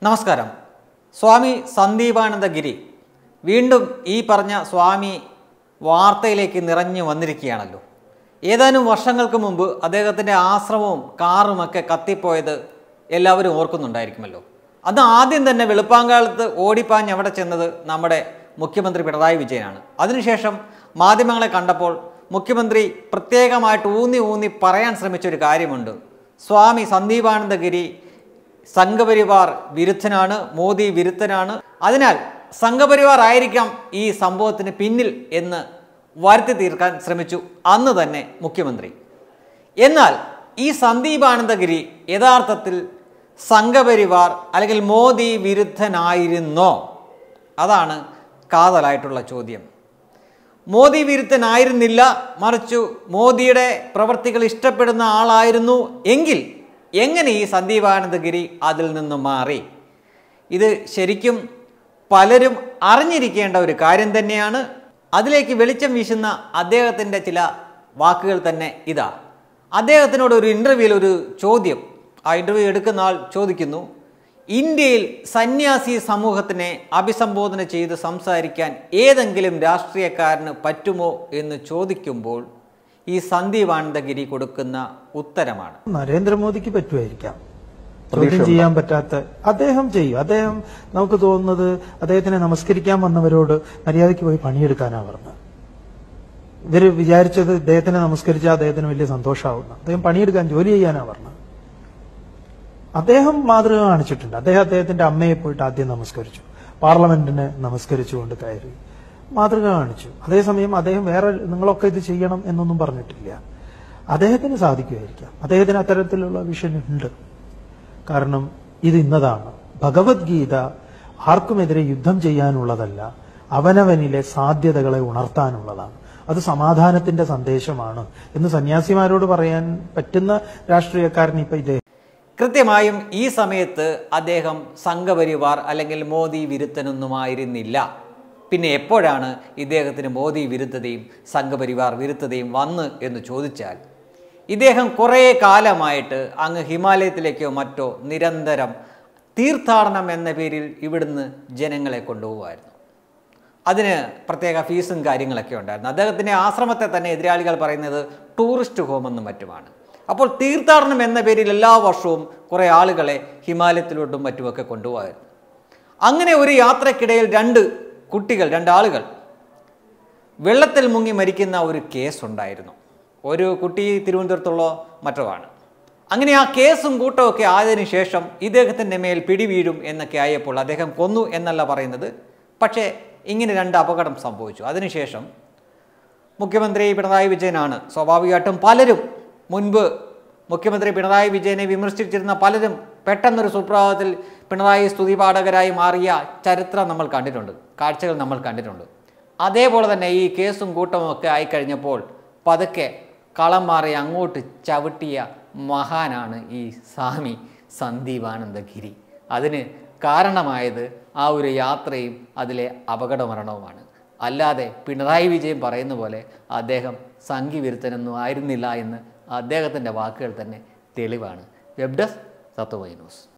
നമസ്കാരം സ്വാമി സന്ദീപാനന്ദഗിരി വീണ്ടും ഈ പറഞ്ഞ സ്വാമി വാർത്തയിലേക്ക് നിറഞ്ഞു വന്നിരിക്കുകയാണല്ലോ ഏതാനും വർഷങ്ങൾക്ക് മുമ്പ് അദ്ദേഹത്തിൻ്റെ ആശ്രമവും കാറുമൊക്കെ കത്തിപ്പോയത് എല്ലാവരും ഓർക്കുന്നുണ്ടായിരിക്കുമല്ലോ അന്ന് ആദ്യം തന്നെ വെളുപ്പാങ്കാലത്ത് ഓടിപ്പാഞ്ഞ് അവിടെ ചെന്നത് നമ്മുടെ മുഖ്യമന്ത്രി പിണറായി വിജയനാണ് അതിനുശേഷം മാധ്യമങ്ങളെ കണ്ടപ്പോൾ മുഖ്യമന്ത്രി പ്രത്യേകമായിട്ട് ഊന്നി ഊന്നി പറയാൻ ശ്രമിച്ച ഒരു കാര്യമുണ്ട് സ്വാമി സന്ദീപാനന്ദഗിരി സംഘപരിവാർ വിരുദ്ധനാണ് മോദി വിരുദ്ധനാണ് അതിനാൽ സംഘപരിവാർ ആയിരിക്കാം ഈ സംഭവത്തിന് പിന്നിൽ എന്ന് വരുത്തി തീർക്കാൻ ശ്രമിച്ചു അന്ന് തന്നെ മുഖ്യമന്ത്രി എന്നാൽ ഈ സന്ദീപാനന്ദഗിരി യഥാർത്ഥത്തിൽ സംഘപരിവാർ അല്ലെങ്കിൽ മോദി വിരുദ്ധനായിരുന്നോ അതാണ് കാതലായിട്ടുള്ള ചോദ്യം മോദി വിരുദ്ധനായിരുന്നില്ല മറിച്ചു മോദിയുടെ പ്രവർത്തികൾ ഇഷ്ടപ്പെടുന്ന ആളായിരുന്നു എങ്കിൽ എങ്ങനെ ഈ സന്ദീപാനന്ദഗിരി അതിൽ നിന്ന് മാറി ഇത് ശരിക്കും പലരും അറിഞ്ഞിരിക്കേണ്ട ഒരു കാര്യം തന്നെയാണ് അതിലേക്ക് വെളിച്ചം വീശുന്ന അദ്ദേഹത്തിൻ്റെ ചില വാക്കുകൾ തന്നെ ഇതാ അദ്ദേഹത്തിനോട് ഒരു ഇൻ്റർവ്യൂവിൽ ഒരു ചോദ്യം ആ ഇൻ്റർവ്യൂ എടുക്കുന്ന ആൾ ചോദിക്കുന്നു ഇന്ത്യയിൽ സന്യാസി സമൂഹത്തിനെ അഭിസംബോധന ചെയ്ത് സംസാരിക്കാൻ ഏതെങ്കിലും രാഷ്ട്രീയക്കാരന് പറ്റുമോ എന്ന് ചോദിക്കുമ്പോൾ ഈ സന്ദീപാനന്ദഗിരി കൊടുക്കുന്ന ഉത്തരമാണ് നരേന്ദ്രമോദിക്ക് പറ്റുമായിരിക്കാം ചോദ്യം ചെയ്യാൻ പറ്റാത്ത അദ്ദേഹം ചെയ്യും അദ്ദേഹം നമുക്ക് തോന്നുന്നത് അദ്ദേഹത്തിനെ നമസ്കരിക്കാൻ വന്നവരോട് മര്യാദയ്ക്ക് പോയി പണിയെടുക്കാനാ പറഞ്ഞത് ഇവര് വിചാരിച്ചത് ഇദ്ദേഹത്തിനെ നമസ്കരിച്ചാൽ അദ്ദേഹത്തിന് വലിയ സന്തോഷമാവുന്ന അദ്ദേഹം പണിയെടുക്കാൻ ജോലി ചെയ്യാനാ പറഞ്ഞത് അദ്ദേഹം മാതൃക കാണിച്ചിട്ടുണ്ട് അദ്ദേഹം അദ്ദേഹത്തിന്റെ അമ്മയെ പോയിട്ട് ആദ്യം നമസ്കരിച്ചു പാർലമെന്റിനെ നമസ്കരിച്ചുകൊണ്ട് കയറി മാതൃക കാണിച്ചു അതേസമയം അദ്ദേഹം വേറെ നിങ്ങളൊക്കെ ഇത് ചെയ്യണം എന്നൊന്നും പറഞ്ഞിട്ടില്ല അദ്ദേഹത്തിന് സാധിക്കുമായിരിക്കാം അദ്ദേഹത്തിന് അത്തരത്തിലുള്ള വിഷൻ ഉണ്ട് കാരണം ഇത് ഇന്നതാണ് ഭഗവത്ഗീത ആർക്കുമെതിരെ യുദ്ധം ചെയ്യാനുള്ളതല്ല അവനവനിലെ സാധ്യതകളെ ഉണർത്താനുള്ളതാണ് അത് സമാധാനത്തിന്റെ സന്ദേശമാണ് എന്ന് സന്യാസിമാരോട് പറയാൻ പറ്റുന്ന രാഷ്ട്രീയക്കാരൻ ഇപ്പൊ ഇദ്ദേഹം കൃത്യമായും ഈ സമയത്ത് അദ്ദേഹം സംഘപരിവാർ അല്ലെങ്കിൽ മോദി വിരുദ്ധനൊന്നുമായിരുന്നില്ല പിന്നെ എപ്പോഴാണ് ഇദ്ദേഹത്തിന് മോദി വിരുദ്ധതയും സംഘപരിവാർ വിരുദ്ധതയും വന്ന് എന്ന് ചോദിച്ചാൽ ഇദ്ദേഹം കുറേ കാലമായിട്ട് അങ്ങ് ഹിമാലയത്തിലേക്കോ മറ്റോ നിരന്തരം തീർത്ഥാടനം എന്ന പേരിൽ ഇവിടുന്ന് ജനങ്ങളെ കൊണ്ടുപോകുമായിരുന്നു അതിന് പ്രത്യേക ഫീസും കാര്യങ്ങളൊക്കെ ഉണ്ടായിരുന്നു അദ്ദേഹത്തിൻ്റെ ആശ്രമത്തെ തന്നെ എതിരാളികൾ പറയുന്നത് ടൂറിസ്റ്റ് ഹോം എന്നും മറ്റുമാണ് അപ്പോൾ തീർത്ഥാടനം എന്ന പേരിൽ എല്ലാ വർഷവും കുറേ ആളുകളെ ഹിമാലയത്തിലോട്ടും മറ്റുമൊക്കെ കൊണ്ടുപോകായിരുന്നു അങ്ങനെ ഒരു യാത്രക്കിടയിൽ രണ്ട് കുട്ടികൾ രണ്ടാളുകൾ വെള്ളത്തിൽ മുങ്ങി മരിക്കുന്ന ഒരു കേസ് ഉണ്ടായിരുന്നു ഒരു കുട്ടി തിരുവനന്തപുരത്തുള്ള മറ്റോ ആണ് അങ്ങനെ ആ കേസും കൂട്ടമൊക്കെ ആയതിനു ശേഷം ഇദ്ദേഹത്തിൻ്റെ മേൽ പിടിവീഴും എന്നൊക്കെ ആയപ്പോൾ അദ്ദേഹം കൊന്നു എന്നല്ല പറയുന്നത് പക്ഷേ ഇങ്ങനെ രണ്ട് അപകടം സംഭവിച്ചു അതിനുശേഷം മുഖ്യമന്ത്രി പിണറായി വിജയനാണ് സ്വാഭാവികമായിട്ടും പലരും മുൻപ് മുഖ്യമന്ത്രി പിണറായി വിജയനെ വിമർശിച്ചിരുന്ന പലരും പെട്ടെന്നൊരു സുപ്രഭാതത്തിൽ പിണറായി സ്തുതിപാഠകരായി മാറിയ ചരിത്രം നമ്മൾ കണ്ടിട്ടുണ്ട് കാഴ്ചകൾ നമ്മൾ കണ്ടിട്ടുണ്ട് അതേപോലെ തന്നെ ഈ കേസും കൂട്ടവും ഒക്കെ ആയിക്കഴിഞ്ഞപ്പോൾ പതുക്കെ കളം മാറി അങ്ങോട്ട് ചവിട്ടിയ മഹാനാണ് ഈ സ്വാമി സന്ദീപാനന്ദഗിരി അതിന് കാരണമായത് ആ ഒരു യാത്രയും അതിലെ അപകടമരണവുമാണ് അല്ലാതെ പിണറായി വിജയൻ പറയുന്ന പോലെ അദ്ദേഹം സംഘി വിരുദ്ധനൊന്നും ആയിരുന്നില്ല എന്ന് അദ്ദേഹത്തിൻ്റെ വാക്കുകൾ തന്നെ തെളിവാണ് വെബ് ഡെസ്ക് സത്വമൈ ന്യൂസ്